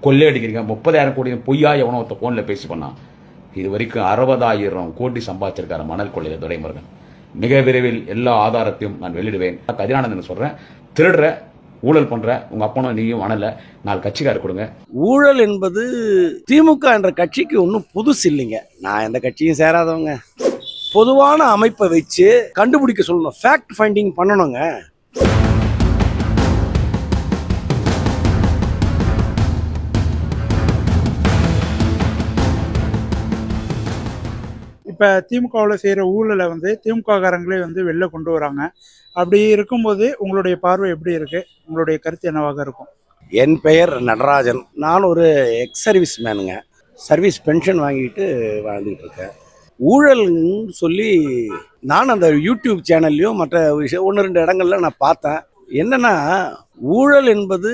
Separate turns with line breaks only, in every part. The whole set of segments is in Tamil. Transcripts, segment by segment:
கொள்ளையடிக்கிறீங்க முப்பதாயிரம் கோடி பொய்யா எவனோ ஒருத்த போன்ல பேசி பண்ணான் இது வரைக்கும் அறுபதாயிரம் கோடி சம்பாதிச்சிருக்காரு மணல் கொள்ளையில துரைமுருகன் மிக விரைவில் எல்லா ஆதாரத்தையும் நான் வெளியிடுவேன் கதிரானந்தன் சொல்றேன் திருடுற ஊழல் பண்ற உங்க அப்பனும் நீயும் மணல நாலு கட்சிக்காரர் கொடுங்க
ஊழல் என்பது திமுக என்ற கட்சிக்கு ஒன்றும் புதுசு இல்லைங்க நான் எந்த கட்சியும் சேராதவங்க பொதுவான அமைப்பை வச்சு கண்டுபிடிக்க சொல்லணும் ஃபேக்ட் ஃபைண்டிங் பண்ணணுங்க
இப்போ திமுகவில் செய்கிற ஊழலை வந்து திமுககாரங்களே வந்து வெளில கொண்டு வராங்க அப்படி இருக்கும்போது உங்களுடைய பார்வை எப்படி இருக்கு உங்களுடைய கருத்து என்னவாக இருக்கும்
என் பெயர் நடராஜன் நான் ஒரு எக்ஸ் சர்வீஸ் மேனுங்க சர்வீஸ் பென்ஷன் வாங்கிட்டு வாழ்ந்துகிட்டு இருக்கேன் ஊழல்னு சொல்லி நான் அந்த யூடியூப் சேனல்லையும் மற்ற விஷயம் ஒன்று ரெண்டு இடங்கள்ல நான் பார்த்தேன் என்னன்னா ஊழல் என்பது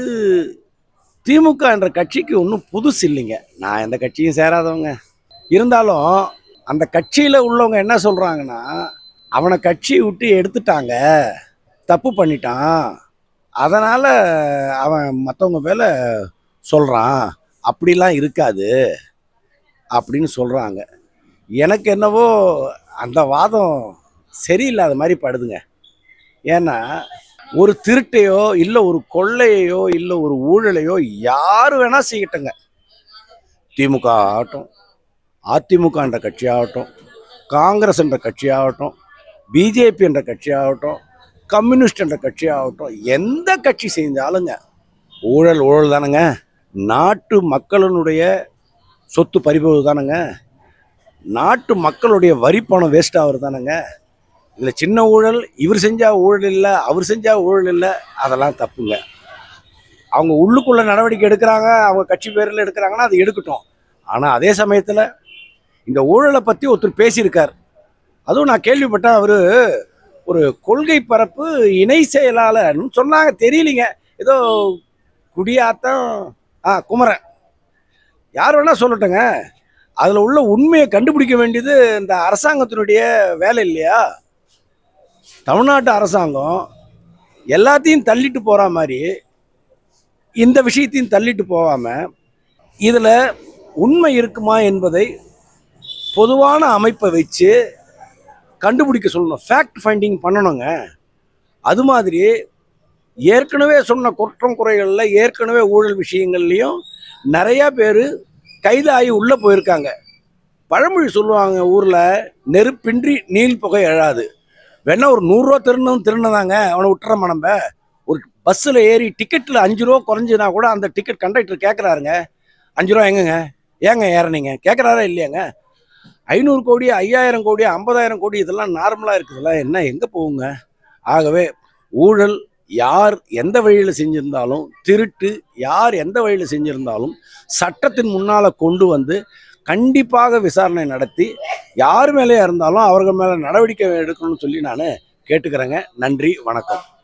திமுக என்ற கட்சிக்கு ஒன்றும் புதுசு இல்லைங்க நான் எந்த கட்சியும் சேராதவங்க இருந்தாலும் அந்த கட்சியில் உள்ளவங்க என்ன சொல்கிறாங்கன்னா அவனை கட்சி விட்டு எடுத்துட்டாங்க தப்பு பண்ணிட்டான் அதனால் அவன் மற்றவங்க மேலே சொல்கிறான் அப்படிலாம் இருக்காது அப்படின்னு சொல்கிறாங்க எனக்கு என்னவோ அந்த வாதம் சரியில்லாத மாதிரி படுதுங்க ஏன்னா ஒரு திருட்டையோ இல்லை ஒரு கொள்ளையோ இல்லை ஒரு ஊழலையோ யார் வேணால் செய்யட்டுங்க திமுக ஆகட்டும் அதிமுக என்ற கட்சியாகட்டும் காங்கிரஸ் என்ற கட்சியாகட்டும் பிஜேபி என்ற கட்சியாகட்டும் கம்யூனிஸ்ட் என்ற கட்சியாகட்டும் எந்த கட்சி செஞ்சாலுங்க ஊழல் ஊழல் தானேங்க நாட்டு மக்களினுடைய சொத்து பறிபோது தானேங்க நாட்டு மக்களுடைய வரி பணம் வேஸ்ட் ஆகுறது தானேங்க இதில் சின்ன ஊழல் இவர் செஞ்சா ஊழல் இல்லை அவர் செஞ்சா ஊழல் இல்லை அதெல்லாம் தப்புங்க அவங்க உள்ளுக்குள்ள நடவடிக்கை எடுக்கிறாங்க அவங்க கட்சி பேரில் எடுக்கிறாங்கன்னா அது எடுக்கட்டும் ஆனால் அதே சமயத்தில் இந்த ஊழலை பற்றி ஒருத்தர் பேசியிருக்கார் அதுவும் நான் கேள்விப்பட்டேன் அவர் ஒரு கொள்கை பரப்பு இணை செயலாளர்னு சொன்னாங்க தெரியலிங்க ஏதோ குடியாத்தம் ஆ குமரன் யார் வேணா சொல்லட்டுங்க அதில் உள்ள உண்மையை கண்டுபிடிக்க வேண்டியது இந்த அரசாங்கத்தினுடைய வேலை இல்லையா தமிழ்நாட்டு அரசாங்கம் எல்லாத்தையும் தள்ளிட்டு போகிற மாதிரி இந்த விஷயத்தையும் தள்ளிட்டு போகாமல் இதில் உண்மை இருக்குமா என்பதை பொதுவான அமைப்பை வச்சு கண்டுபிடிக்க சொல்லணும் ஃபேக்ட் ஃபைண்டிங் பண்ணணுங்க அது மாதிரி ஏற்கனவே சொன்ன குற்றம் குறைகளில் ஏற்கனவே ஊழல் விஷயங்கள்லையும் நிறையா பேர் கைதாகி உள்ளே போயிருக்காங்க பழமொழி சொல்லுவாங்க ஊரில் நெருப்பின்றி நீல் புகை எழாது வேணா ஒரு நூறுரூவா திருநம் திருநதாங்க அவனை விட்டுறோமா நம்ம ஒரு பஸ்ஸில் ஏறி டிக்கெட்டில் அஞ்சு ரூபா குறைஞ்சுனா கூட அந்த டிக்கெட் கண்டக்டர் கேட்குறாருங்க அஞ்சு ரூபா எங்கங்க ஏங்க ஏறினீங்க கேட்குறாரா இல்லையாங்க ஐநூறு கோடி ஐயாயிரம் கோடி ஐம்பதாயிரம் கோடி இதெல்லாம் நார்மலாக இருக்குதுல்ல என்ன எங்கே போகுங்க ஆகவே ஊழல் யார் எந்த வழியில் செஞ்சிருந்தாலும் திருட்டு யார் எந்த வழியில் செஞ்சிருந்தாலும் சட்டத்தின் முன்னால் கொண்டு வந்து கண்டிப்பாக விசாரணை நடத்தி யார் மேலேயா இருந்தாலும் அவர்கள் மேலே நடவடிக்கை எடுக்கணும்னு சொல்லி நான் கேட்டுக்கிறேங்க நன்றி வணக்கம்